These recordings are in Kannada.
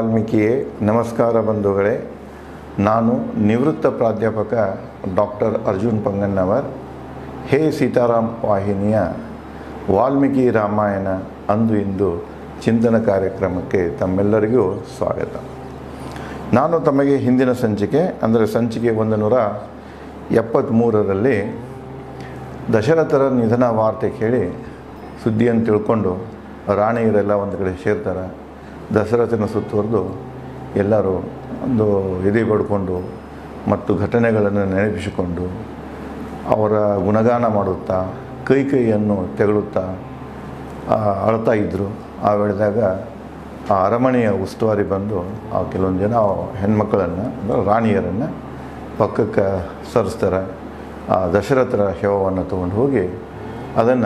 ವಾಲ್ಮೀಕಿಯೇ ನಮಸ್ಕಾರ ಬಂಧುಗಳೇ ನಾನು ನಿವೃತ್ತ ಪ್ರಾಧ್ಯಾಪಕ ಡಾಕ್ಟರ್ ಅರ್ಜುನ್ ಪಂಗನ್ನವರ್ ಹೇ ಸೀತಾರಾಮ್ ವಾಹಿನಿಯ ವಾಲ್ಮೀಕಿ ರಾಮಾಯಣ ಅಂದು ಇಂದು ಚಿಂತನ ಕಾರ್ಯಕ್ರಮಕ್ಕೆ ತಮ್ಮೆಲ್ಲರಿಗೂ ಸ್ವಾಗತ ನಾನು ತಮಗೆ ಹಿಂದಿನ ಸಂಚಿಕೆ ಅಂದರೆ ಸಂಚಿಕೆ ಒಂದು ನೂರ ಎಪ್ಪತ್ತ್ಮೂರರಲ್ಲಿ ದಶರಥರ ನಿಧನ ವಾರ್ತೆ ಕೇಳಿ ಸುದ್ದಿಯನ್ನು ತಿಳ್ಕೊಂಡು ರಾಣಿಯರೆಲ್ಲ ಒಂದು ಕಡೆ ಸೇರ್ತಾರೆ ದಶರಥನ ಸುತ್ತುವರೆದು ಎಲ್ಲರೂ ಒಂದು ಎದೆ ಬಡ್ಕೊಂಡು ಮತ್ತು ಘಟನೆಗಳನ್ನು ನೆನಪಿಸಿಕೊಂಡು ಅವರ ಗುಣಗಾನ ಮಾಡುತ್ತಾ ಕೈ ಕೈಯನ್ನು ತೆಗಳುತ್ತಾ ಆ, ಅಳ್ತಾ ಇದ್ದರು ಆ ವೇಳೆದಾಗ ಆ ಅರಮನೆಯ ಉಸ್ತುವಾರಿ ಬಂದು ಆ ಕೆಲವೊಂದು ಜನ ಹೆಣ್ಮಕ್ಕಳನ್ನು ಅಂದರೆ ರಾಣಿಯರನ್ನು ಪಕ್ಕಕ್ಕೆ ಸರಿಸ್ತಾರೆ ಆ ದಶರಥರ ಶವವನ್ನು ತೊಗೊಂಡು ಹೋಗಿ ಅದನ್ನು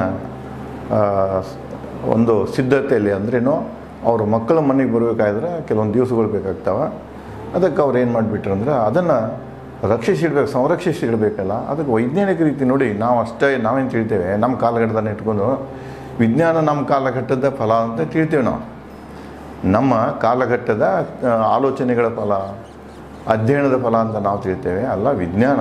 ಒಂದು ಸಿದ್ಧತೆಯಲ್ಲಿ ಅಂದ್ರೇನು ಅವ್ರ ಮಕ್ಕಳ ಮನೆಗೆ ಬರಬೇಕಾದ್ರೆ ಕೆಲವೊಂದು ದಿವಸಗಳು ಬೇಕಾಗ್ತಾವೆ ಅದಕ್ಕೆ ಅವ್ರು ಏನು ಮಾಡಿಬಿಟ್ರು ಅಂದ್ರೆ ಅದನ್ನು ರಕ್ಷಿಸಿಡ್ಬೇಕು ಸಂರಕ್ಷಿಸಿಡಬೇಕಲ್ಲ ಅದಕ್ಕೆ ವೈಜ್ಞಾನಿಕ ರೀತಿ ನೋಡಿ ನಾವು ಅಷ್ಟೇ ನಾವೇನು ತಿಳ್ತೇವೆ ನಮ್ಮ ಕಾಲಘಟ್ಟದಲ್ಲಿ ಇಟ್ಕೊಂಡು ವಿಜ್ಞಾನ ನಮ್ಮ ಕಾಲಘಟ್ಟದ ಫಲ ಅಂತ ತಿಳ್ತೇವೆ ನಾವು ನಮ್ಮ ಕಾಲಘಟ್ಟದ ಆ, ಆಲೋಚನೆಗಳ ಫಲ ಅಧ್ಯಯನದ ಫಲ ಅಂತ ನಾವು ತಿಳ್ತೇವೆ ಅಲ್ಲ ವಿಜ್ಞಾನ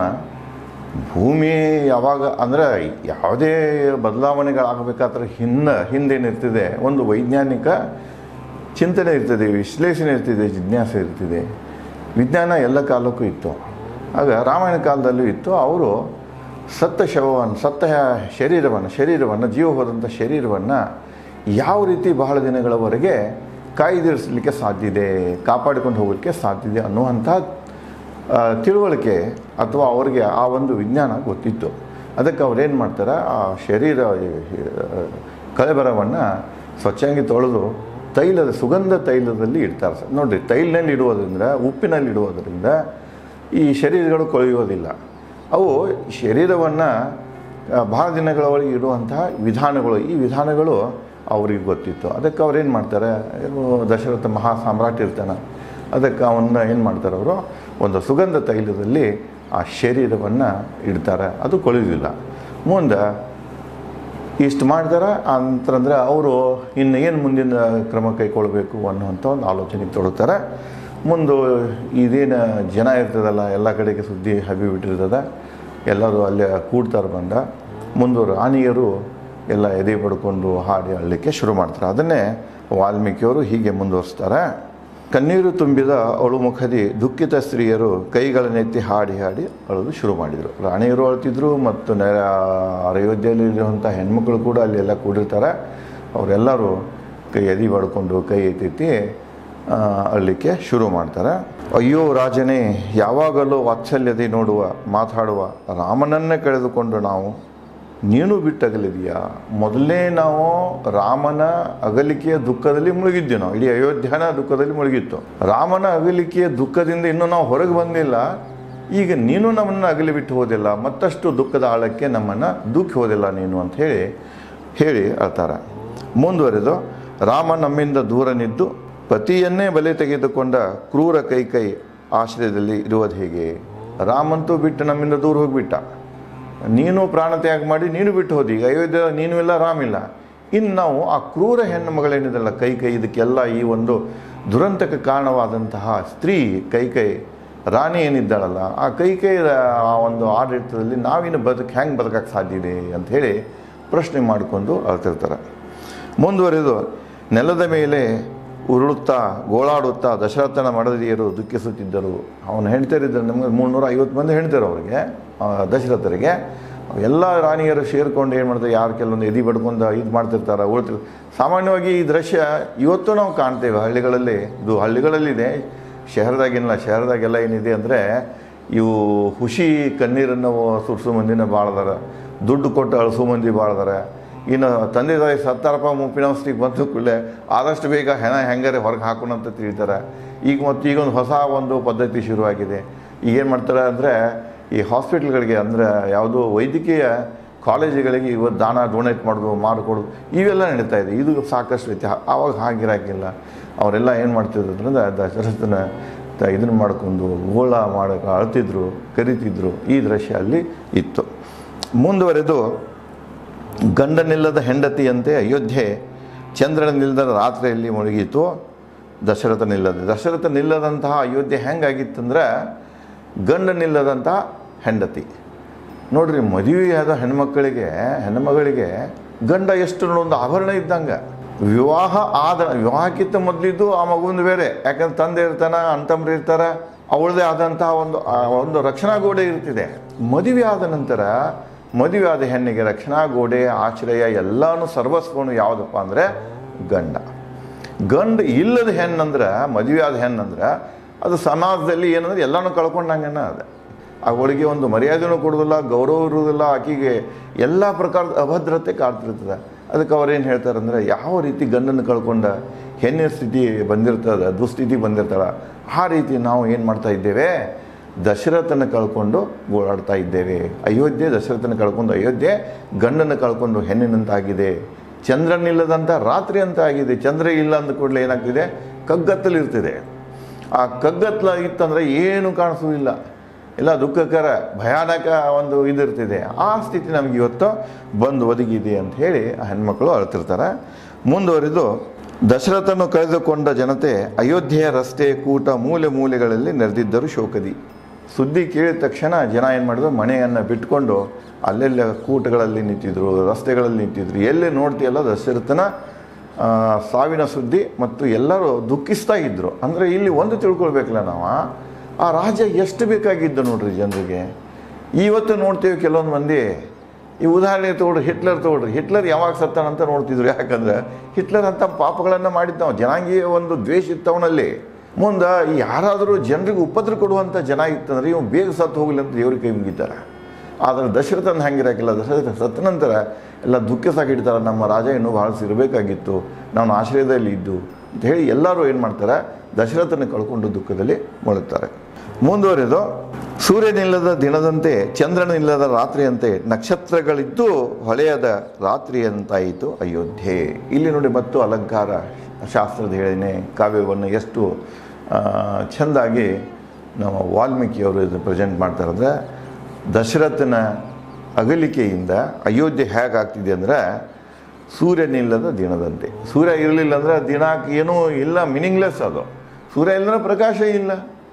ಭೂಮಿ ಯಾವಾಗ ಅಂದರೆ ಯಾವುದೇ ಬದಲಾವಣೆಗಳಾಗಬೇಕಾದ್ರೆ ಹಿನ್ನ ಹಿಂದೇನಿರ್ತದೆ ಒಂದು ವೈಜ್ಞಾನಿಕ ಚಿಂತನೆ ಇರ್ತದೆ ವಿಶ್ಲೇಷಣೆ ಇರ್ತದೆ ಜಿಜ್ಞಾಸೆ ಇರ್ತಿದೆ ವಿಜ್ಞಾನ ಎಲ್ಲ ಕಾಲಕ್ಕೂ ಇತ್ತು ಆಗ ರಾಮಾಯಣ ಕಾಲದಲ್ಲೂ ಇತ್ತು ಅವರು ಸತ್ತ ಶವವನ್ನು ಸತ್ತ ಶರೀರವನ್ನು ಶರೀರವನ್ನು ಜೀವ ಹೋದಂಥ ಶರೀರವನ್ನು ಯಾವ ರೀತಿ ಬಹಳ ದಿನಗಳವರೆಗೆ ಕಾಯ್ದಿರಿಸಲಿಕ್ಕೆ ಸಾಧ್ಯ ಇದೆ ಕಾಪಾಡಿಕೊಂಡು ಹೋಗಲಿಕ್ಕೆ ಸಾಧ್ಯ ಇದೆ ಅನ್ನುವಂಥ ಆ, ತಿಳುವಳಿಕೆ ಅಥವಾ ಅವರಿಗೆ ಆ ಒಂದು ವಿಜ್ಞಾನ ಗೊತ್ತಿತ್ತು ಅದಕ್ಕೆ ಅವ್ರೇನು ಮಾಡ್ತಾರೆ ಆ ಶರೀರ ಆ, ಕಳೆಬರವನ್ನು ಸ್ವಚ್ಛಾಗಿ ತೊಳೆದು ತೈಲದ ಸುಗಂಧ ತೈಲದಲ್ಲಿ ಇಡ್ತಾರೆ ಸರ್ ನೋಡಿರಿ ತೈಲಿನಲ್ಲಿ ಇಡುವುದರಿಂದ ಉಪ್ಪಿನಲ್ಲಿ ಇಡುವುದರಿಂದ ಈ ಶರೀರಗಳು ಕೊಳೆಯುವುದಿಲ್ಲ ಅವು ಶರೀರವನ್ನು ಬಹಳ ದಿನಗಳವರೆಗೆ ಇಡುವಂತಹ ವಿಧಾನಗಳು ಈ ವಿಧಾನಗಳು ಅವ್ರಿಗೆ ಗೊತ್ತಿತ್ತು ಅದಕ್ಕೆ ಅವ್ರು ಏನು ಮಾಡ್ತಾರೆ ಏನು ದಶರಥ ಮಹಾ ಸಾಮ್ರಾಟ್ ಇರ್ತಾನೆ ಅದಕ್ಕೆ ಅವನ್ನ ಏನು ಮಾಡ್ತಾರೆ ಅವರು ಒಂದು ಸುಗಂಧ ತೈಲದಲ್ಲಿ ಆ ಶರೀರವನ್ನು ಇಡ್ತಾರೆ ಅದು ಕೊಳೆಯೋದಿಲ್ಲ ಮುಂದೆ ಇಷ್ಟು ಮಾಡ್ತಾರೆ ಅಂತಂದ್ರೆ ಅವರು ಇನ್ನು ಏನು ಮುಂದಿನ ಕ್ರಮ ಕೈಗೊಳ್ಬೇಕು ಅನ್ನುವಂಥ ಒಂದು ಆಲೋಚನೆಗೆ ತೊಡಗ್ತಾರೆ ಮುಂದೆ ಇದೇನು ಜನ ಇರ್ತದಲ್ಲ ಎಲ್ಲ ಕಡೆಗೆ ಸುದ್ದಿ ಹಬ್ಬಿ ಬಿಟ್ಟಿರ್ತದೆ ಎಲ್ಲರೂ ಅಲ್ಲೇ ಕೂಡ್ತಾರೆ ಬಂದ ಮುಂದೆ ರಾಣಿಯರು ಎಲ್ಲ ಎದೆ ಪಡ್ಕೊಂಡು ಹಾಡಿ ಅಳಲಿಕ್ಕೆ ಶುರು ಮಾಡ್ತಾರೆ ಅದನ್ನೇ ವಾಲ್ಮೀಕಿಯವರು ಹೀಗೆ ಮುಂದುವರಿಸ್ತಾರೆ ಕಣ್ಣೀರು ತುಂಬಿದ ಅಳುಮುಖದಿ ದುಃಖಿತ ಸ್ತ್ರೀಯರು ಕೈಗಳನ್ನೆತ್ತಿ ಹಾಡಿ ಹಾಡಿ ಅಳಲು ಶುರು ಮಾಡಿದರು ರಾಣಿಯರು ಅಳ್ತಿದ್ರು ಮತ್ತು ನೆ ಅಯೋಧ್ಯೆಯಲ್ಲಿರುವಂಥ ಹೆಣ್ಮಕ್ಳು ಕೂಡ ಅಲ್ಲೆಲ್ಲ ಕೂಡಿರ್ತಾರೆ ಅವರೆಲ್ಲರೂ ಕೈ ಎದಿ ಬಡ್ಕೊಂಡು ಕೈ ಎತ್ತೆತ್ತಿ ಆ, ಅಳ್ಲಿಕ್ಕೆ ಶುರು ಮಾಡ್ತಾರೆ ಅಯ್ಯೋ ರಾಜನೇ ಯಾವಾಗಲೂ ವಾತ್ಸಲ್ಯತೆ ನೋಡುವ ಮಾತಾಡುವ ರಾಮನನ್ನೇ ಕಳೆದುಕೊಂಡು ನಾವು ನೀನು ಬಿಟ್ಟಗಲಿದೆಯಾ ಮೊದಲನೇ ನಾವು ರಾಮನ ಅಗಲಿಕೆಯ ದುಃಖದಲ್ಲಿ ಮುಳುಗಿದ್ವಿ ನಾವು ಇಡೀ ಅಯೋಧ್ಯನ ದುಃಖದಲ್ಲಿ ಮುಳುಗಿತ್ತು ರಾಮನ ಅಗಲಿಕೆಯ ದುಃಖದಿಂದ ಇನ್ನೂ ನಾವು ಹೊರಗೆ ಬಂದಿಲ್ಲ ಈಗ ನೀನು ನಮ್ಮನ್ನು ಅಗಲಿ ಬಿಟ್ಟು ಹೋದಿಲ್ಲ ಮತ್ತಷ್ಟು ದುಃಖದ ಆಳಕ್ಕೆ ನಮ್ಮನ್ನು ದುಃಖಿ ಹೋದಿಲ್ಲ ನೀನು ಅಂತ ಹೇಳಿ ಹೇಳಿ ಅಳ್ತಾರೆ ಮುಂದುವರೆದು ರಾಮ ನಮ್ಮಿಂದ ದೂರ ನಿದ್ದು ಪತಿಯನ್ನೇ ಬಲೆ ತೆಗೆದುಕೊಂಡ ಕ್ರೂರ ಕೈ ಕೈ ಆಶ್ರಯದಲ್ಲಿ ಇರುವುದು ಹೇಗೆ ರಾಮಂತೂ ಬಿಟ್ಟು ನಮ್ಮಿಂದ ದೂರ ಹೋಗಿಬಿಟ್ಟ ನೀನು ಪ್ರಾಣ ತ್ಯಾಗ ಮಾಡಿ ನೀನು ಬಿಟ್ಟು ಹೋದಿ ಈಗ ಅಯೋಧ್ಯ ನೀನು ಇಲ್ಲ ರಾಮ್ ಇಲ್ಲ ಇನ್ನು ನಾವು ಆ ಕ್ರೂರ ಹೆಣ್ಣು ಮಗಳೇನಿದೆಲ್ಲ ಕೈ ಕೈ ಇದಕ್ಕೆಲ್ಲ ಈ ಒಂದು ದುರಂತಕ್ಕೆ ಕಾರಣವಾದಂತಹ ಸ್ತ್ರೀ ಕೈ ಕೈ ರಾಣಿ ಏನಿದ್ದಾಳಲ್ಲ ಆ ಕೈ ಕೈ ಆ ಒಂದು ಆಡಳಿತದಲ್ಲಿ ನಾವಿನ್ನು ಬದುಕು ಹೆಂಗೆ ಬದುಕಕ್ಕೆ ಸಾಧ್ಯ ಇದೆ ಅಂತ ಹೇಳಿ ಪ್ರಶ್ನೆ ಮಾಡಿಕೊಂಡು ಅಳ್ತಿರ್ತಾರೆ ಮುಂದುವರೆದು ನೆಲದ ಮೇಲೆ ಉರುಳುತ್ತಾ ಗೋಳಾಡುತ್ತಾ ದಶರಥನ ಮಡದಿಯರು ದುಃಖಿಸುತ್ತಿದ್ದರು ಅವನು ಹೇಳ್ತಾರಿದ್ದರು ನಮಗೆ ಮೂರ್ನೂರ ಐವತ್ತು ಮಂದಿ ಹೇಳ್ತಾರೆ ಅವರಿಗೆ ಆ, ದಶರಥರಿಗೆ ಎಲ್ಲ ರಾಣಿಯರು ಸೇರ್ಕೊಂಡು ಏನು ಮಾಡ್ತಾರೆ ಯಾರು ಕೆಲವೊಂದು ಎದಿ ಬಡ್ಕೊಂಡು ಇದು ಮಾಡ್ತಿರ್ತಾರೆ ಉಳ್ತಿರ್ ಸಾಮಾನ್ಯವಾಗಿ ಈ ದೃಶ್ಯ ಇವತ್ತು ನಾವು ಕಾಣ್ತೇವೆ ಹಳ್ಳಿಗಳಲ್ಲಿ ಇದು ಹಳ್ಳಿಗಳಲ್ಲಿದೆ ಶಹರದಾಗಿಲ್ಲ ಶಹರದಾಗೆಲ್ಲ ಏನಿದೆ ಅಂದರೆ ಇವು ಹುಷಿ ಕಣ್ಣೀರನ್ನು ಸುರಿಸೋ ಮಂದಿನ ಭಾಳದಾರ ದುಡ್ಡು ಕೊಟ್ಟು ಅಳಿಸೋ ಮಂದಿ ಭಾಳದಾರೆ ಇನ್ನು ತಂದೆ ತಾಯಿ ಸತ್ತಾರಪ್ಪ ಮುಪ್ಪಿನವಸ್ಥೆಗೆ ಬಂದ ಕೂಡಲೇ ಆದಷ್ಟು ಬೇಗ ಹೆಣ ಹೆಂಗಾರೆ ಹೊರಗೆ ಹಾಕೋಣ ಅಂತ ತಿಳಿತಾರೆ ಈಗ ಮತ್ತು ಈಗೊಂದು ಹೊಸ ಒಂದು ಪದ್ಧತಿ ಶುರುವಾಗಿದೆ ಈಗ ಏನು ಮಾಡ್ತಾರೆ ಅಂದರೆ ಈ ಹಾಸ್ಪಿಟ್ಲ್ಗಳಿಗೆ ಅಂದರೆ ಯಾವುದೋ ವೈದ್ಯಕೀಯ ಕಾಲೇಜುಗಳಿಗೆ ಇವತ್ತು ದಾನ ಡೊನೇಟ್ ಮಾಡೋದು ಮಾಡಿಕೊಡೋದು ಇವೆಲ್ಲ ನಡೀತಾ ಇದೆ ಇದು ಸಾಕಷ್ಟು ಐತೆ ಆವಾಗ ಹಾಗಿರಾಕಿಲ್ಲ ಅವರೆಲ್ಲ ಏನು ಮಾಡ್ತಿದ್ರು ಅಂದ್ರೆ ದಶರಥನ ತ ಇದನ್ನು ಮಾಡ್ಕೊಂಡು ಗೋಳ ಮಾಡೋಕೆ ಅಳ್ತಿದ್ರು ಕರಿತಿದ್ರು ಈ ದೃಶ್ಯ ಅಲ್ಲಿ ಇತ್ತು ಮುಂದುವರೆದು ಗಂಡನಿಲ್ಲದ ಹೆಂಡತಿಯಂತೆ ಅಯೋಧ್ಯೆ ಚಂದ್ರನಿಲ್ಲದ ರಾತ್ರಿಯಲ್ಲಿ ಮುಳುಗಿತು ದಶರಥ ನಿಲ್ಲದೆ ದಶರಥ ನಿಲ್ಲದಂತಹ ಅಯೋಧ್ಯೆ ಹೆಂಗಾಗಿತ್ತಂದ್ರೆ ಗಂಡ ನಿಲ್ಲದಂತಹ ಹೆಂಡತಿ ನೋಡ್ರಿ ಮದುವೆಯಾದ ಹೆಣ್ಮಕ್ಕಳಿಗೆ ಹೆಣ್ಮಗಳಿಗೆ ಗಂಡ ಎಷ್ಟು ಒಂದು ಆಭರಣ ಇದ್ದಂಗೆ ವಿವಾಹ ಆದ ವಿವಾಹಕ್ಕಿಂತ ಮೊದಲಿದ್ದು ಆ ಮಗುವಿಂದು ಬೇರೆ ಯಾಕಂದ್ರೆ ತಂದೆ ಇರ್ತಾನ ಅಂತಂಬ್ರು ಇರ್ತಾರೆ ಅವಳದೇ ಆದಂತಹ ಒಂದು ಆ ಒಂದು ರಕ್ಷಣಾ ಗೋಡೆ ಇರ್ತಿದೆ ಮದುವೆ ಆದ ನಂತರ ಮದುವೆ ಆದ ಹೆಣ್ಣಿಗೆ ರಕ್ಷಣಾ ಗೋಡೆ ಆಶ್ರಯ ಎಲ್ಲಾನು ಸರ್ವಸ್ವನು ಯಾವುದಪ್ಪ ಅಂದರೆ ಗಂಡ ಗಂಡ ಇಲ್ಲದ ಹೆಣ್ಣಂದ್ರೆ ಮದುವೆ ಆದ ಹೆಣ್ಣಂದ್ರೆ ಅದು ಸಮಾಜದಲ್ಲಿ ಏನಂದ್ರೆ ಎಲ್ಲನೂ ಕಳ್ಕೊಂಡಂಗನ ಅದು ಅವಳಿಗೆ ಒಂದು ಮರ್ಯಾದೆನೂ ಕೊಡೋದಿಲ್ಲ ಗೌರವ ಇರುವುದಿಲ್ಲ ಆಕೆಗೆ ಎಲ್ಲ ಪ್ರಕಾರದ ಅಭದ್ರತೆ ಕಾಡ್ತಿರ್ತದೆ ಅದಕ್ಕೆ ಅವ್ರೇನು ಹೇಳ್ತಾರೆ ಅಂದರೆ ಯಾವ ರೀತಿ ಗಂಡನ್ನು ಕಳ್ಕೊಂಡ ಹೆಣ್ಣಿನ ಸ್ಥಿತಿ ಬಂದಿರ್ತದೆ ದುಸ್ಥಿತಿ ಬಂದಿರ್ತಾಳೆ ಆ ರೀತಿ ನಾವು ಏನು ಮಾಡ್ತಾ ಇದ್ದೇವೆ ದಶರಥನ ಕಳ್ಕೊಂಡು ಓಡಾಡ್ತಾ ಇದ್ದೇವೆ ಅಯೋಧ್ಯೆ ದಶರಥನ ಕಳ್ಕೊಂಡು ಅಯೋಧ್ಯೆ ಗಂಡನ್ನು ಕಳ್ಕೊಂಡು ಹೆಣ್ಣಿನಂತಾಗಿದೆ ಚಂದ್ರನಿಲ್ಲದಂಥ ರಾತ್ರಿ ಅಂತ ಆಗಿದೆ ಚಂದ್ರ ಇಲ್ಲ ಅಂದ ಕೂಡಲೇ ಏನಾಗ್ತಿದೆ ಕಗ್ಗತ್ತಲಿರ್ತಿದೆ ಆ ಕಗ್ಗತ್ತಲ ಇತ್ತಂದರೆ ಏನು ಕಾಣಿಸೋದಿಲ್ಲ ಎಲ್ಲ ದುಃಖಕರ ಭಯಾನಕ ಒಂದು ಇದಿರ್ತಿದೆ ಆ ಸ್ಥಿತಿ ನಮಗೆ ಇವತ್ತು ಬಂದು ಒದಗಿದೆ ಅಂತ ಹೇಳಿ ಆ ಹೆಣ್ಮಕ್ಳು ಅಳ್ತಿರ್ತಾರೆ ಮುಂದುವರಿದು ದಶರಥನು ಕಳೆದುಕೊಂಡ ಜನತೆ ಅಯೋಧ್ಯೆಯ ರಸ್ತೆ ಕೂಟ ಮೂಲೆ ಮೂಲೆಗಳಲ್ಲಿ ನೆರೆದಿದ್ದರು ಶೋಕದಿ ಸುದ್ದಿ ಕೇಳಿದ ತಕ್ಷಣ ಜನ ಏನು ಮಾಡಿದ್ರು ಮನೆಯನ್ನು ಬಿಟ್ಕೊಂಡು ಅಲ್ಲೆಲ್ಲ ಕೂಟಗಳಲ್ಲಿ ನಿಂತಿದ್ರು ರಸ್ತೆಗಳಲ್ಲಿ ನಿಂತಿದ್ರು ಎಲ್ಲೇ ನೋಡ್ತೀಯಲ್ಲ ದಶರಥನ ಆ, ಸಾವಿನ ಸುದ್ದಿ ಮತ್ತು ಎಲ್ಲರೂ ದುಃಖಿಸ್ತಾ ಇದ್ದರು ಅಂದರೆ ಇಲ್ಲಿ ಒಂದು ತಿಳ್ಕೊಳ್ಬೇಕಲ್ಲ ನಾವು ಆ ರಾಜ ಎಷ್ಟು ಬೇಕಾಗಿದ್ದು ನೋಡ್ರಿ ಜನರಿಗೆ ಇವತ್ತು ನೋಡ್ತೀವಿ ಕೆಲವೊಂದು ಮಂದಿ ಈ ಉದಾಹರಣೆ ತಗೊಳ್ರಿ ಹಿಟ್ಲರ್ ತಗೊಳ್ರಿ ಹಿಟ್ಲರ್ ಯಾವಾಗ ಸತ್ತಾನಂತ ನೋಡ್ತಿದ್ರು ಯಾಕಂದ್ರೆ ಹಿಟ್ಲರ್ ಅಂತ ಪಾಪಗಳನ್ನು ಮಾಡಿದ್ದವ ಜನಾಂಗೀಯ ಒಂದು ದ್ವೇಷ ಇತ್ತವನಲ್ಲಿ ಮುಂದೆ ಯಾರಾದರೂ ಜನರಿಗೆ ಉಪದ್ರ ಕೊಡುವಂಥ ಜನ ಇತ್ತಂದ್ರೆ ಇವ್ ಬೇಗ ಸತ್ತು ಹೋಗಲಿ ಅಂತ ದೇವ್ರಿಗೆ ಕೈ ಮುಗಿತಾರೆ ಆದರೆ ದಶರಥನ ಹಂಗಿರಕ್ಕಿಲ್ಲ ದಶರಥ ಸತ್ತ ನಂತರ ಎಲ್ಲ ದುಃಖಿಸಾಗಿಡ್ತಾರೆ ನಮ್ಮ ರಾಜ ಇನ್ನೂ ಭಾಳ ಸಿರಬೇಕಾಗಿತ್ತು ನಾನು ಆಶ್ರಯದಲ್ಲಿ ಇದ್ದು ಅಂತ ಹೇಳಿ ಎಲ್ಲರೂ ಏನು ಮಾಡ್ತಾರೆ ದಶರಥನ ಕಳ್ಕೊಂಡು ದುಃಖದಲ್ಲಿ ಮುಳುಗ್ತಾರೆ ಮುಂದುವರೆದು ಸೂರ್ಯನಿಲ್ಲದ ದಿನದಂತೆ ಚಂದ್ರನಿಲ್ಲದ ರಾತ್ರಿಯಂತೆ ನಕ್ಷತ್ರಗಳಿದ್ದು ಹೊಳೆಯದ ರಾತ್ರಿಯಂತಾಯಿತು ಅಯೋಧ್ಯೆ ಇಲ್ಲಿ ನೋಡಿ ಮತ್ತು ಅಲಂಕಾರ ಶಾಸ್ತ್ರದ ಹೇಳಿನೇ ಕಾವ್ಯವನ್ನು ಎಷ್ಟು ಆ, ಚೆಂದಾಗಿ ನಮ್ಮ ವಾಲ್ಮೀಕಿಯವರು ಇದು ಪ್ರೆಸೆಂಟ್ ಮಾಡ್ತಾರೆ ಅಂದರೆ ದಶರಥನ ಅಗಲಿಕೆಯಿಂದ ಅಯೋಧ್ಯೆ ಹೇಗಾಗ್ತಿದೆ ಅಂದರೆ ಸೂರ್ಯನಿಲ್ಲದ ದಿನದಂತೆ ಸೂರ್ಯ ಇರಲಿಲ್ಲ ಅಂದರೆ ದಿನಕ್ಕೆ ಏನೂ ಇಲ್ಲ ಮೀನಿಂಗ್ಲೆಸ್ ಅದು ಸೂರ್ಯ ಇಲ್ಲದ್ರೆ ಪ್ರಕಾಶ ಇಲ್ಲ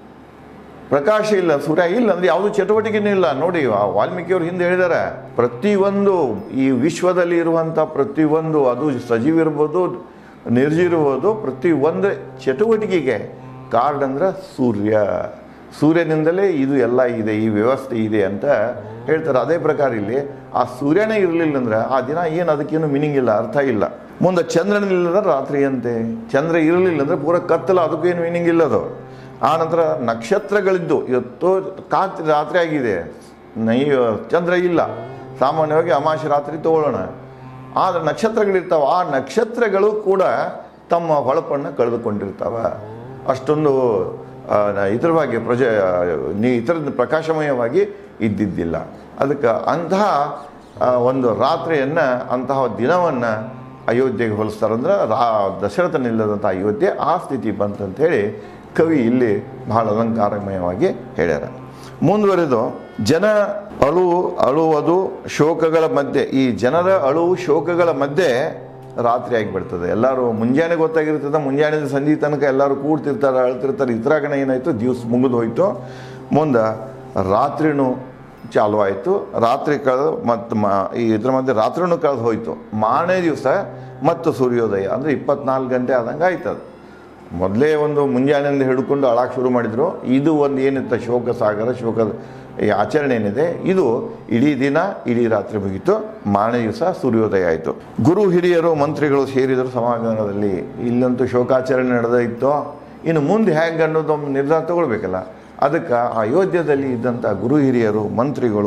ಪ್ರಕಾಶ ಇಲ್ಲ ಸೂರ್ಯ ಇಲ್ಲ ಅಂದ್ರೆ ಯಾವುದು ಚಟುವಟಿಕೆನೂ ಇಲ್ಲ ನೋಡಿ ಆ ವಾಲ್ಮೀಕಿಯವರು ಹಿಂದೆ ಹೇಳಿದ್ದಾರೆ ಪ್ರತಿಯೊಂದು ಈ ವಿಶ್ವದಲ್ಲಿ ಇರುವಂಥ ಪ್ರತಿಯೊಂದು ಅದು ಸಜೀವ ಇರ್ಬೋದು ನಿರ್ಜೀವಿರ್ಬೋದು ಪ್ರತಿಯೊಂದು ಚಟುವಟಿಕೆಗೆ ಕಾರ್ಡ್ ಅಂದ್ರೆ ಸೂರ್ಯ ಸೂರ್ಯನಿಂದಲೇ ಇದು ಎಲ್ಲ ಇದೆ ಈ ವ್ಯವಸ್ಥೆ ಇದೆ ಅಂತ ಹೇಳ್ತಾರೆ ಅದೇ ಪ್ರಕಾರ ಇಲ್ಲಿ ಆ ಸೂರ್ಯನೇ ಇರಲಿಲ್ಲ ಅಂದ್ರೆ ಆ ದಿನ ಏನು ಅದಕ್ಕೇನು ಮೀನಿಂಗ್ ಇಲ್ಲ ಅರ್ಥ ಇಲ್ಲ ಮುಂದೆ ಚಂದ್ರನಿಲ್ಲದ ರಾತ್ರಿ ಅಂತೆ ಚಂದ್ರ ಇರಲಿಲ್ಲ ಅಂದ್ರೆ ಪೂರ ಕತ್ತಲ ಅದಕ್ಕೇನು ಮೀನಿಂಗ್ ಇಲ್ಲ ಅದು ಆ ನಂತರ ನಕ್ಷತ್ರಗಳಿದ್ದು ಇವತ್ತು ಕಾತ್ ರಾತ್ರಿ ಆಗಿದೆ ನೈ ಚಂದ್ರ ಇಲ್ಲ ಸಾಮಾನ್ಯವಾಗಿ ಅಮಾವಾಸ್ಯೆ ರಾತ್ರಿ ತಗೊಳ್ಳೋಣ ಆದರೆ ನಕ್ಷತ್ರಗಳಿರ್ತಾವೆ ಆ ನಕ್ಷತ್ರಗಳು ಕೂಡ ತಮ್ಮ ಹೊಳಪನ್ನು ಕಳೆದುಕೊಂಡಿರ್ತಾವ ಅಷ್ಟೊಂದು ಆ, ನ- ಇತರವಾಗಿ ಪ್ರಜ ನೀ ಇತರ ಪ್ರಕಾಶಮಯವಾಗಿ ಇದ್ದಿದ್ದಿಲ್ಲ ಅದಕ್ಕೆ ಅಂತಹ ಆ, ಒಂದು ರಾತ್ರಿಯನ್ನು ಅಂತಹ ದಿನವನ್ನು ಅಯೋಧ್ಯೆಗೆ ಹೋಲಿಸ್ತಾರಂದ್ರೆ ರಾ ದಶರಥನಿಲ್ಲದಂಥ ಅಯೋಧ್ಯೆ ಆ ಸ್ಥಿತಿ ಬಂತಂಥೇಳಿ ಕವಿ ಇಲ್ಲಿ ಬಹಳ ಅಲಂಕಾರಮಯವಾಗಿ ಹೇಳ್ಯಾರ ಮುಂದುವರೆದು ಜನ ಅಳುವು ಅಳುವುದು ಶೋಕಗಳ ಮಧ್ಯೆ ಈ ಜನರ ಅಳುವು ಶೋಕಗಳ ಮಧ್ಯೆ ರಾತ್ರಿ ಆಗಿಬಿಡ್ತದೆ ಎಲ್ಲರೂ ಮುಂಜಾನೆ ಗೊತ್ತಾಗಿರ್ತದೆ ಮುಂಜಾನೆ ಸಂಜೆ ತನಕ ಎಲ್ಲರೂ ಕೂಡ್ತಿರ್ತಾರೆ ಅಳ್ತಿರ್ತಾರೆ ಇತರ ಕಡೆ ಏನಾಯಿತು ದಿವಸ ಮುಗಿದು ಹೋಯ್ತು ಮುಂದೆ ರಾತ್ರಿನೂ ಚಾಲು ಆಯಿತು ರಾತ್ರಿ ಕಳೆದು ಮತ್ತು ಮಾ ಈ ಇದ್ರ ಮಧ್ಯೆ ರಾತ್ರಿನೂ ಕಳೆದು ಹೋಯಿತು ಮಾರನೇ ದಿವಸ ಮತ್ತು ಸೂರ್ಯೋದಯ ಅಂದರೆ ಇಪ್ಪತ್ನಾಲ್ಕು ಗಂಟೆ ಆದಂಗೆ ಆಯ್ತದ ಮೊದಲೇ ಒಂದು ಮುಂಜಾನೆಯಿಂದ ಹಿಡ್ಕೊಂಡು ಅಳಾಕ್ ಶುರು ಮಾಡಿದ್ರು ಇದು ಒಂದು ಏನಿತ್ತು ಶೋಕ ಸಾಗರ ಶೋಕದ ಈ ಆಚರಣೆ ಏನಿದೆ ಇದು ಇಡೀ ದಿನ ಇಡೀ ರಾತ್ರಿ ಮುಗೀತು ಮಾರನೇ ದಿವಸ ಸೂರ್ಯೋದಯ ಆಯಿತು ಗುರು ಹಿರಿಯರು ಮಂತ್ರಿಗಳು ಸೇರಿದರು ಸಮಾಗಮದಲ್ಲಿ ಇಲ್ಲಂತೂ ಶೋಕಾಚರಣೆ ನಡೆದಿತ್ತು ಇನ್ನು ಮುಂದೆ ಹೇಗೆ ಅನ್ನೋದೊಂದು ನಿರ್ಧಾರ ತಗೊಳ್ಬೇಕಲ್ಲ ಅದಕ್ಕೆ ಆ ಅಯೋಧ್ಯದಲ್ಲಿ ಇದ್ದಂಥ ಗುರು ಹಿರಿಯರು ಮಂತ್ರಿಗಳು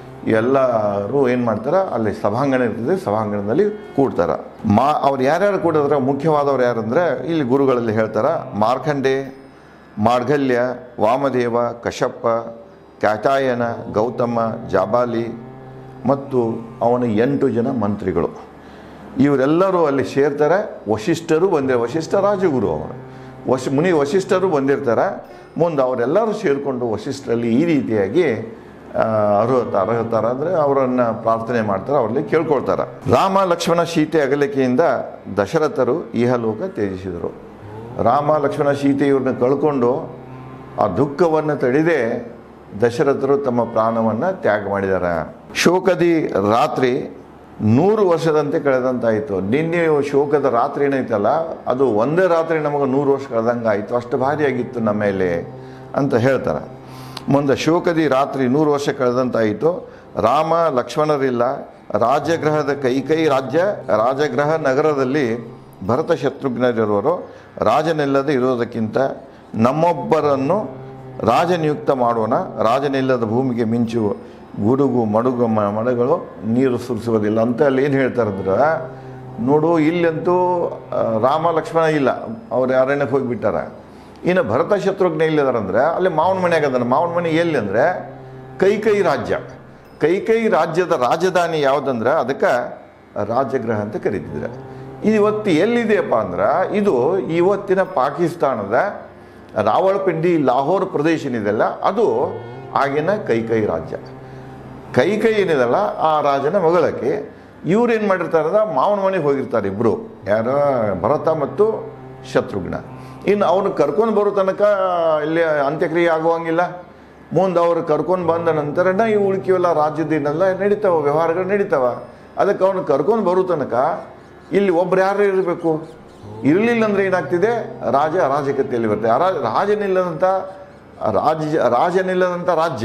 ಎಲ್ಲರೂ ಏನು ಮಾಡ್ತಾರೆ ಅಲ್ಲಿ ಸಭಾಂಗಣ ಇರ್ತದೆ ಸಭಾಂಗಣದಲ್ಲಿ ಕೂಡ್ತಾರೆ ಮಾ ಅವ್ರು ಯಾರ್ಯಾರು ಕೂಡಿದ್ರೆ ಮುಖ್ಯವಾದವ್ರು ಯಾರಂದ್ರೆ ಇಲ್ಲಿ ಗುರುಗಳಲ್ಲಿ ಹೇಳ್ತಾರೆ ಮಾರ್ಕಂಡೆ ಮಾರ್ಗಲ್ಯ ವಾಮದೇವ ಕಶಪ್ಪ ಕ್ಯಾಟಾಯನ ಗೌತಮ ಜಾಬಾಲಿ ಮತ್ತು ಅವನ ಎಂಟು ಜನ ಮಂತ್ರಿಗಳು ಇವರೆಲ್ಲರೂ ಅಲ್ಲಿ ಸೇರ್ತಾರೆ ವಶಿಷ್ಠರು ಬಂದಿರ ವಶಿಷ್ಠ ರಾಜಗುರು ಅವರು ವಶಿ ಮುನಿ ವಶಿಷ್ಠರು ಬಂದಿರ್ತಾರೆ ಮುಂದೆ ಅವರೆಲ್ಲರೂ ಸೇರಿಕೊಂಡು ವಶಿಷ್ಠರಲ್ಲಿ ಈ ರೀತಿಯಾಗಿ ಆ, ಅರ್ಹತ ಅರ್ಹತಾರ ಅಂದರೆ ಅವರನ್ನು ಪ್ರಾರ್ಥನೆ ಮಾಡ್ತಾರೆ ಅವರಲ್ಲಿ ಕೇಳ್ಕೊಳ್ತಾರೆ ರಾಮ ಲಕ್ಷ್ಮಣ ಸೀತೆ ಅಗಲಿಕೆಯಿಂದ ದಶರಥರು ಇಹಲೋಕ ತ್ಯಜಿಸಿದರು ರಾಮ ಲಕ್ಷ್ಮಣ ಸೀತೆ ಇವ್ರನ್ನ ಕಳ್ಕೊಂಡು ಆ ದುಃಖವನ್ನು ತಡೆದೇ ದಶರಥರು ತಮ್ಮ ಪ್ರಾಣವನ್ನು ತ್ಯಾಗ ಮಾಡಿದ್ದಾರೆ ಶೋಕದಿ ರಾತ್ರಿ ನೂರು ವರ್ಷದಂತೆ ಕಳೆದಂತಾಯಿತು ನಿನ್ನೆ ಶೋಕದ ರಾತ್ರಿ ಏನೈತಲ್ಲ ಅದು ಒಂದೇ ರಾತ್ರಿ ನಮಗೆ ನೂರು ವರ್ಷ ಕಳೆದಂಗೆ ಆಯಿತು ಅಷ್ಟು ಭಾರಿಯಾಗಿತ್ತು ನಮ್ಮ ಮೇಲೆ ಅಂತ ಹೇಳ್ತಾರೆ ಮುಂದೆ ಶೋಕದಿ ರಾತ್ರಿ ನೂರು ವರ್ಷ ಕಳೆದಂತಾಯಿತು ರಾಮ ಲಕ್ಷ್ಮಣರಿಲ್ಲ ರಾಜಗೃಹದ ಕೈಕೈ ರಾಜ್ಯ ರಾಜಗೃಹ ನಗರದಲ್ಲಿ ಭರತ ಶತ್ರುಘ್ನರಿರುವರು ರಾಜನಿಲ್ಲದೆ ಇರೋದಕ್ಕಿಂತ ನಮ್ಮೊಬ್ಬರನ್ನು ರಾಜನಿಯುಕ್ತ ಮಾಡೋಣ ರಾಜನಿಲ್ಲದ ಭೂಮಿಗೆ ಮಿಂಚು ಗುಡುಗು ಮಡುಗು ಮ- ಮಡಗಳು ನೀರು ಸುರಿಸುವುದಿಲ್ಲ ಅಂತ ಅಲ್ಲಿ ಏನು ಹೇಳ್ತಾರೆ ಅಂದ್ರೆ ನೋಡು ಇಲ್ಲಂತೂ ಆ, ರಾಮ ಲಕ್ಷ್ಮಣ ಇಲ್ಲ ಅವ್ರು ಅರಣ್ಯಕ್ಕೆ ಹೋಗಿಬಿಟ್ಟಾರ ಇನ್ನು ಭರತ ಶತ್ರುಘ್ನ ಇಲ್ಲಿದಾರಂದ್ರೆ ಅಲ್ಲಿ ಮಾವನ ಮನೆಯಾಗ ಅದನ್ನು ಮಾವನ ಮನೆ ಎಲ್ಲಿ ಅಂದರೆ ಕೈಕೈ ರಾಜ್ಯ ಕೈಕೈ ರಾಜ್ಯದ ರಾಜಧಾನಿ ಯಾವುದಂದ್ರೆ ಅದಕ್ಕೆ ರಾಜಗೃಹ ಅಂತ ಕರೀತಿದ್ರೆ ಇವತ್ತು ಎಲ್ಲಿದೆಯಪ್ಪ ಅಂದ್ರೆ ಇದು ಇವತ್ತಿನ ಪಾಕಿಸ್ತಾನದ ರಾವಳಪಿಂಡಿ ಲಾಹೋರ್ ಪ್ರದೇಶ ಏನಿದೆಯಲ್ಲ ಅದು ಆಗಿನ ಕೈಕೈ ರಾಜ್ಯ ಕೈಕೈ ಏನಿದೆಲ್ಲ ಆ ರಾಜನ ಮಗಳಕ್ಕೆ ಇವ್ರು ಏನು ಮಾಡಿರ್ತಾರೆ ಅಂದ್ರೆ ಮಾವನ ಮನೆಗೆ ಹೋಗಿರ್ತಾರೆ ಇಬ್ಬರು ಯಾರು ಭರತ ಮತ್ತು ಶತ್ರುಘ್ನ ಇನ್ನು ಅವ್ರನ್ನ ಕರ್ಕೊಂಡು ಬರೋ ತನಕ ಇಲ್ಲಿ ಅಂತ್ಯಕ್ರಿಯೆ ಆಗುವಂಗಿಲ್ಲ ಮುಂದೆ ಅವ್ರು ಕರ್ಕೊಂಡು ಬಂದ ನಂತರನ ಈ ಉಳ್ಕಿವೆಲ್ಲ ರಾಜ್ಯದಿನೆಲ್ಲ ನಡೀತಾವ ವ್ಯವಹಾರಗಳು ನಡೀತಾವ ಅದಕ್ಕೆ ಅವ್ರನ್ನ ಕರ್ಕೊಂಡು ಬರೋ ತನಕ ಇಲ್ಲಿ ಒಬ್ರು ಯಾರು ಇರಬೇಕು ಇರಲಿಲ್ಲ ಅಂದ್ರೆ ಏನಾಗ್ತಿದೆ ರಾಜ ಅರಾಜಕತೆಯಲ್ಲಿ ಬರ್ತದೆ ಅರಾ ರಾಜನಿಲ್ಲದಂಥ ರಾಜ್ಯ ರಾಜನಿಲ್ಲದಂಥ ರಾಜ್ಯ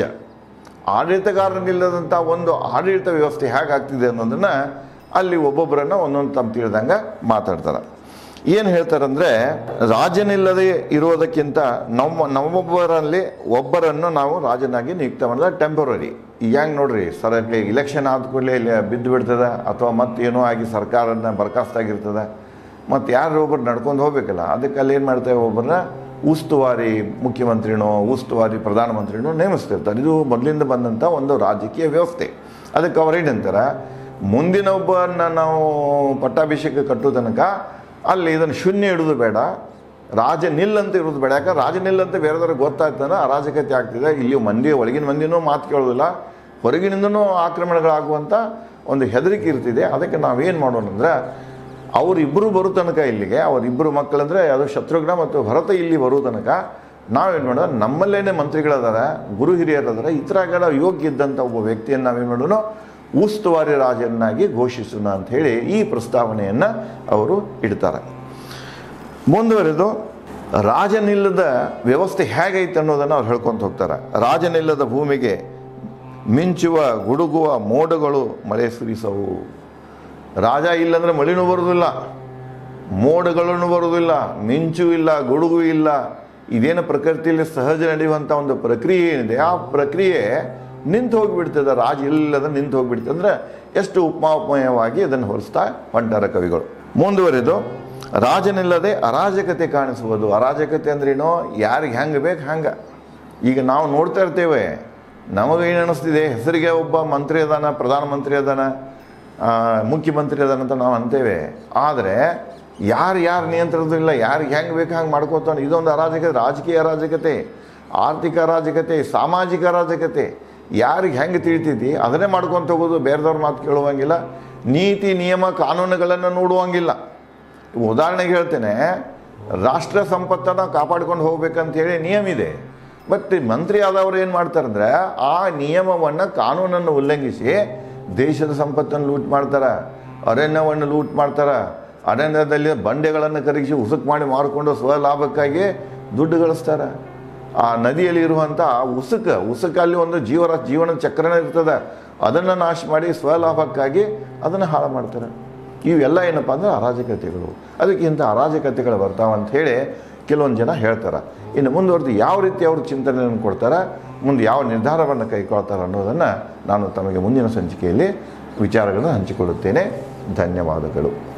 ಆಡಳಿತಗಾರನಿಲ್ಲದಂಥ ಒಂದು ಆಡಳಿತ ವ್ಯವಸ್ಥೆ ಹೇಗಾಗ್ತಿದೆ ಅನ್ನೋದನ್ನು ಅಲ್ಲಿ ಒಬ್ಬೊಬ್ಬರನ್ನ ಒಂದೊಂದು ತಮ್ಮ ತಿಳಿದಂಗೆ ಮಾತಾಡ್ತಾರೆ ಏನು ಹೇಳ್ತಾರಂದ್ರೆ ರಾಜನಿಲ್ಲದೆ ಇರೋದಕ್ಕಿಂತ ನಮ್ಮ ನಮ್ಮೊಬ್ಬರಲ್ಲಿ ಒಬ್ಬರನ್ನು ನಾವು ರಾಜನಾಗಿ ನಿಯುಕ್ತ ಮಾಡಿದ ಟೆಂಪರರಿ ಈಗ ಹೆಂಗೆ ನೋಡ್ರಿ ಸರ್ಕಾರ ಇಲೆಕ್ಷನ್ ಆದ ಕೂಡಲೇ ಇಲ್ಲಿ ಬಿದ್ದು ಬಿಡ್ತದೆ ಅಥವಾ ಮತ್ತೇನೋ ಆಗಿ ಸರ್ಕಾರನ ಬರ್ಖಾಸ್ತಾಗಿರ್ತದೆ ಮತ್ತು ಯಾರು ಒಬ್ಬರು ನಡ್ಕೊಂಡು ಹೋಗ್ಬೇಕಲ್ಲ ಅದಕ್ಕೆ ಅಲ್ಲಿ ಏನು ಮಾಡ್ತೇವೆ ಒಬ್ಬರನ್ನ ಉಸ್ತುವಾರಿ ಮುಖ್ಯಮಂತ್ರಿನೋ ಉಸ್ತುವಾರಿ ಪ್ರಧಾನಮಂತ್ರಿನೋ ನೇಮಿಸ್ತಿರ್ತಾರೆ ಇದು ಮೊದಲಿಂದ ಬಂದಂಥ ಒಂದು ರಾಜಕೀಯ ವ್ಯವಸ್ಥೆ ಅದಕ್ಕೆ ಅವ್ರು ಏನಂತಾರೆ ಮುಂದಿನ ಒಬ್ಬರನ್ನ ನಾವು ಪಟ್ಟಾಭಿಷೇಕ ಕಟ್ಟೋ ತನಕ ಅಲ್ಲಿ ಇದನ್ನು ಶೂನ್ಯ ಇಡೋದು ಬೇಡ ರಾಜ ನಿಲ್ಲಂತ ಇರೋದು ಬೇಡ ಯಾಕಂದ್ರೆ ರಾಜ ನಿಲ್ಲಂತ ಬೇರೆದವ್ರಿಗೆ ಗೊತ್ತಾಗ್ತಾನೆ ಅರಾಜಕತೆ ಆಗ್ತಿದೆ ಇಲ್ಲಿ ಮಂದಿ ಒಳಗಿನ ಮಂದಿನೂ ಮಾತು ಕೇಳೋದಿಲ್ಲ ಹೊರಗಿನಿಂದನೂ ಆಕ್ರಮಣಗಳಾಗುವಂಥ ಒಂದು ಹೆದರಿಕೆ ಇರ್ತಿದೆ ಅದಕ್ಕೆ ನಾವೇನು ಮಾಡೋಣ ಅಂದ್ರೆ ಅವರಿಬ್ಬರು ಬರೋ ತನಕ ಇಲ್ಲಿಗೆ ಅವರಿಬ್ಬರು ಮಕ್ಕಳಂದ್ರೆ ಅದು ಶತ್ರುಘ್ನ ಮತ್ತು ಭರತ ಇಲ್ಲಿ ಬರೋ ತನಕ ನಾವೇನು ಮಾಡೋಣ ನಮ್ಮಲ್ಲೇನೆ ಮಂತ್ರಿಗಳದಾರ ಗುರು ಹಿರಿಯರದಾರ ಈ ಥರಗಳ ಯೋಗ್ಯ ಇದ್ದಂಥ ಒಬ್ಬ ವ್ಯಕ್ತಿಯನ್ನು ನಾವೇನು ಮಾಡೋಣ ಉಸ್ತುವಾರಿ ರಾಜನಾಗಿ ಘೋಷಿಸೋಣ ಅಂತ ಹೇಳಿ ಈ ಪ್ರಸ್ತಾವನೆಯನ್ನು ಅವರು ಇಡ್ತಾರೆ ಮುಂದುವರೆದು ರಾಜನಿಲ್ಲದ ವ್ಯವಸ್ಥೆ ಹೇಗೈತೆ ಅನ್ನೋದನ್ನು ಅವ್ರು ಹೇಳ್ಕೊಂತ ಹೋಗ್ತಾರೆ ರಾಜನಿಲ್ಲದ ಭೂಮಿಗೆ ಮಿಂಚುವ ಗುಡುಗುವ ಮೋಡಗಳು ಮಳೆ ಸುರಿಸವು ರಾಜ ಇಲ್ಲಂದ್ರೆ ಮಳೆನೂ ಬರೋದಿಲ್ಲ ಮೋಡಗಳನ್ನು ಬರೋದಿಲ್ಲ ಮಿಂಚು ಇಲ್ಲ ಗುಡುಗು ಇಲ್ಲ ಇದೇನು ಪ್ರಕೃತಿಯಲ್ಲಿ ಸಹಜ ನಡೆಯುವಂಥ ಒಂದು ಪ್ರಕ್ರಿಯೆ ಏನಿದೆ ಆ ಪ್ರಕ್ರಿಯೆ ನಿಂತು ಹೋಗಿಬಿಡ್ತದೆ ರಾಜ ಇಲ್ಲದ ನಿಂತು ಹೋಗಿಬಿಡ್ತದೆ ಅಂದರೆ ಎಷ್ಟು ಉಪಮಾಪಮಯವಾಗಿ ಅದನ್ನು ಹೋಲಿಸ್ತಾ ಹೊಂಟಾರ ಕವಿಗಳು ಮುಂದುವರೆದು ರಾಜನಿಲ್ಲದೆ ಅರಾಜಕತೆ ಕಾಣಿಸುವುದು ಅರಾಜಕತೆ ಅಂದ್ರೇನೋ ಯಾರಿಗೆ ಹೆಂಗೆ ಬೇಕು ಹಂಗೆ ಈಗ ನಾವು ನೋಡ್ತಾ ಇರ್ತೇವೆ ನಮಗೆ ಏನು ಅನ್ನಿಸ್ತಿದೆ ಹೆಸರಿಗೆ ಒಬ್ಬ ಮಂತ್ರಿ ಅದಾನ ಪ್ರಧಾನಮಂತ್ರಿ ಅದಾನ ಆ, ಮುಖ್ಯಮಂತ್ರಿ ಅದಾನ ಅಂತ ನಾವು ಅಂತೇವೆ ಆದರೆ ಯಾರು ಯಾರು ನಿಯಂತ್ರಣದಿಲ್ಲ ಯಾರಿಗೆ ಹೆಂಗೆ ಬೇಕು ಹಂಗೆ ಮಾಡ್ಕೋತಾನೆ ಇದೊಂದು ಅರಾಜಕತೆ ರಾಜಕೀಯ ಅರಾಜಕತೆ ಆರ್ಥಿಕ ಅರಾಜಕತೆ ಸಾಮಾಜಿಕ ಅರಾಜಕತೆ ಯಾರಿಗೆ ಹೆಂಗೆ ತಿಳಿತೈತಿ ಅದನ್ನೇ ಮಾಡ್ಕೊತ ಹೋಗೋದು ಬೇರೆದವ್ರ ಮಾತು ಕೇಳುವಂಗಿಲ್ಲ ನೀತಿ ನಿಯಮ ಕಾನೂನುಗಳನ್ನು ನೋಡುವಂಗಿಲ್ಲ ಉದಾಹರಣೆಗೆ ಹೇಳ್ತೇನೆ ರಾಷ್ಟ್ರ ಸಂಪತ್ತನ್ನು ಕಾಪಾಡ್ಕೊಂಡು ಹೋಗ್ಬೇಕಂತ ಹೇಳಿ ನಿಯಮ ಇದೆ ಬಟ್ ಮಂತ್ರಿ ಆದವರು ಏನು ಮಾಡ್ತಾರಂದ್ರೆ ಆ ನಿಯಮವನ್ನು ಕಾನೂನನ್ನು ಉಲ್ಲಂಘಿಸಿ ದೇಶದ ಸಂಪತ್ತನ್ನು ಲೂಟ್ ಮಾಡ್ತಾರೆ ಅರಣ್ಯವನ್ನು ಲೂಟ್ ಮಾಡ್ತಾರೆ ಅರಣ್ಯದಲ್ಲಿ ಬಂಡೆಗಳನ್ನು ಕರಗಿಸಿ ಉಸುಕ್ ಮಾಡಿ ಮಾರಿಕೊಂಡು ಸ್ವಲಾಭಕ್ಕಾಗಿ ದುಡ್ಡು ಗಳಿಸ್ತಾರೆ ಆ ನದಿಯಲ್ಲಿ ಇರುವಂಥ ಉಸುಕ ಉಸುಕಲ್ಲಿ ಒಂದು ಜೀವರ ಜೀವನ ಚಕ್ರನೇ ಇರ್ತದೆ ಅದನ್ನು ನಾಶ ಮಾಡಿ ಸ್ವಲಾಭಕ್ಕಾಗಿ ಅದನ್ನು ಹಾಳು ಮಾಡ್ತಾರೆ ಇವೆಲ್ಲ ಏನಪ್ಪ ಅಂದ್ರೆ ಅರಾಜಕತೆಗಳು ಅದಕ್ಕೆ ಇಂಥ ಅರಾಜಕತೆಗಳು ಬರ್ತಾವ ಅಂತ ಹೇಳಿ ಕೆಲವೊಂದು ಜನ ಹೇಳ್ತಾರೆ ಇನ್ನು ಮುಂದುವರೆದು ಯಾವ ರೀತಿ ಅವರು ಚಿಂತನೆಯನ್ನು ಕೊಡ್ತಾರೆ ಮುಂದೆ ಯಾವ ನಿರ್ಧಾರವನ್ನು ಕೈಗೊಳ್ತಾರೆ ಅನ್ನೋದನ್ನು ನಾನು ತಮಗೆ ಮುಂದಿನ ಸಂಚಿಕೆಯಲ್ಲಿ ವಿಚಾರಗಳನ್ನು ಹಂಚಿಕೊಳ್ಳುತ್ತೇನೆ ಧನ್ಯವಾದಗಳು